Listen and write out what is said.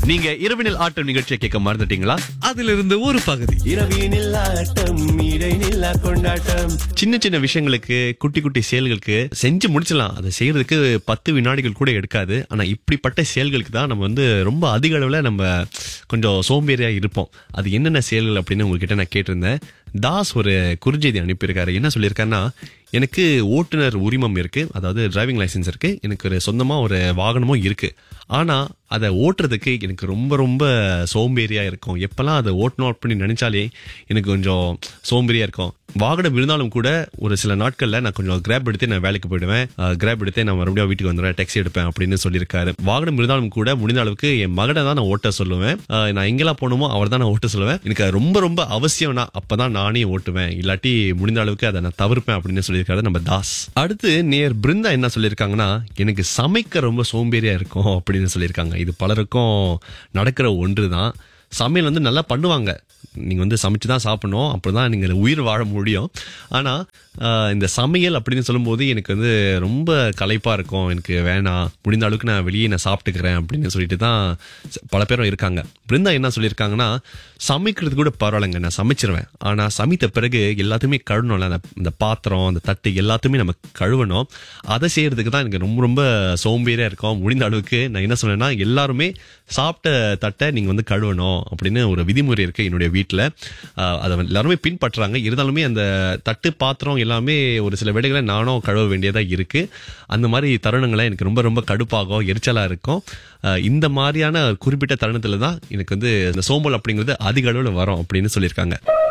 நீங்க இரவினில் ஆட்டம் நிகழ்ச்சியை கேட்க மறந்துட்டீங்களா அதிலிருந்து ஒரு பகுதி இரவினில் ஆட்டம் இடைநில்லா கொண்டாட்டம் சின்ன சின்ன விஷயங்களுக்கு குட்டி குட்டி செயல்களுக்கு செஞ்சு முடிச்சிடலாம் அதை செய்யறதுக்கு பத்து வினாடிகள் கூட எடுக்காது ஆனா இப்படிப்பட்ட செயல்களுக்கு தான் நம்ம வந்து ரொம்ப அதிக அளவுல நம்ம கொஞ்சம் சோம்பேறியா இருப்போம் அது என்னென்ன செயல்கள் அப்படின்னு உங்ககிட்ட நான் கேட்டிருந்தேன் தாஸ் ஒரு குறுஞ்செய்தி அனுப்பியிருக்காரு என்ன சொல்லியிருக்காருன்னா எனக்கு ஓட்டுநர் உரிமம் இருக்கு அதாவது டிரைவிங் லைசென்ஸ் இருக்கு எனக்கு ஒரு சொந்தமா ஒரு வாகனமும் இருக்கு ஆனா அதை ஓட்டுறதுக்கு எனக்கு ரொம்ப ரொம்ப சோம்பேறியா இருக்கும் எப்பெல்லாம் அதை ஓட்டணும் அப்படின்னு நினைச்சாலே எனக்கு கொஞ்சம் சோம்பேறியா இருக்கும் வாகனம் இருந்தாலும் கூட ஒரு சில நாட்கள்ல நான் கொஞ்சம் கிராப் எடுத்து நான் வேலைக்கு போயிடுவேன் கிராப் எடுத்து நான் மறுபடியும் வீட்டுக்கு வந்துடுவேன் டாக்ஸி எடுப்பேன் அப்படின்னு சொல்லியிருக்காரு வாகனம் இருந்தாலும் கூட முடிந்த அளவுக்கு என் மகனை தான் நான் ஓட்ட சொல்லுவேன் அஹ் நான் எங்கெல்லாம் போகணுமோ அவர் தான் நான் ஓட்ட சொல்லுவேன் எனக்கு அது ரொம்ப ரொம்ப அவசியம்னா அப்பதான் நானே ஓட்டுவேன் இல்லாட்டி முடிந்த அளவுக்கு அதை நான் தவிர்ப்பேன் அப்படின்னு சொல்லியிருக்காரு நம்ம தாஸ் அடுத்து நேர் பிருந்தா என்ன சொல்லியிருக்காங்கன்னா எனக்கு சமைக்க ரொம்ப சோம்பேறியா இருக்கும் அப்படின்னு சொல்லியிருக்காங்க இது பலருக்கும் நடக்கிற ஒன்று தான் சமையல் வந்து நல்லா பண்ணுவாங்க நீங்க வந்து சமைச்சு தான் சாப்பிடணும் அப்படிதான் நீங்க உயிர் வாழ முடியும் ஆனா ஆஹ், இந்த சமையல் அப்படின்னு சொல்லும்போது எனக்கு வந்து ரொம்ப களைப்பா இருக்கும் எனக்கு வேணாம் முடிந்த அளவுக்கு நான் வெளியே நான் சாப்பிட்டுக்கிறேன் அப்படின்னு சொல்லிட்டு தான் ச- பல பேரும் இருக்காங்க பிருந்தா என்ன சொல்லியிருக்காங்கன்னா சமைக்கிறது கூட பரவாயில்லைங்க நான் சமைச்சிருவேன் ஆனா சமைத்த பிறகு எல்லாத்தையுமே கழுவணும்ல அந்த இந்த பாத்திரம் அந்த தட்டு எல்லாத்தையுமே நம்ம கழுவணும் அதை செய்யறதுக்கு தான் எனக்கு ரொம்ப ரொம்ப சோம்பேறியா இருக்கும் முடிந்த அளவுக்கு நான் என்ன சொன்னேன்னா எல்லாருமே சாப்பிட்ட தட்டை நீங்க வந்து கழுவணும் அப்படின்னு ஒரு விதிமுறை இருக்கு என்னுடைய வீட்டில் அதை எல்லாருமே பின்பற்றுறாங்க இருந்தாலுமே அந்த தட்டு பாத்திரம் எல்லாமே ஒரு சில வேலைகளை நானும் கழுவ வேண்டியதா இருக்கு அந்த மாதிரி தருணங்களை எனக்கு ரொம்ப ரொம்ப கடுப்பாகும் எரிச்சலா இருக்கும் அஹ் இந்த மாதிரியான குறிப்பிட்ட தருணத்துல தான் எனக்கு வந்து இந்த சோம்பல் அப்படிங்கிறது அதிக அளவில் வரும் அப்படின்னு சொல்லியிருக்காங்க